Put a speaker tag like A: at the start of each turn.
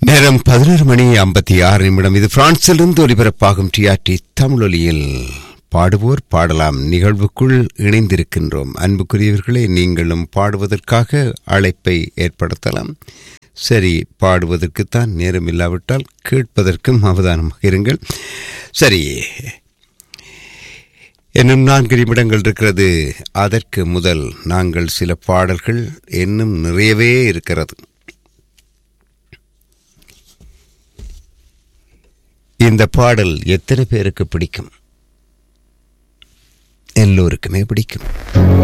A: நேரம் பதினோரு மணி ஐம்பத்தி ஆறு நிமிடம் இது பிரான்சிலிருந்து ஒலிபரப்பாகும் டிஆர்டி தமிழொலியில் பாடுவோர் பாடலாம் நிகழ்வுக்குள் இணைந்திருக்கின்றோம் அன்புக்குரியவர்களே நீங்களும் பாடுவதற்காக அழைப்பை ஏற்படுத்தலாம் சரி பாடுவதற்குத்தான் நேரம் இல்லாவிட்டால் கேட்பதற்கும் அவதானமாக இருங்கள் சரி இன்னும் நான்கு நிமிடங்கள் இருக்கிறது அதற்கு முதல் நாங்கள் சில பாடல்கள் இன்னும் நிறையவே இருக்கிறது இந்த பாடல் எத்தனை பேருக்கு பிடிக்கும் எல்லோருக்குமே பிடிக்கும்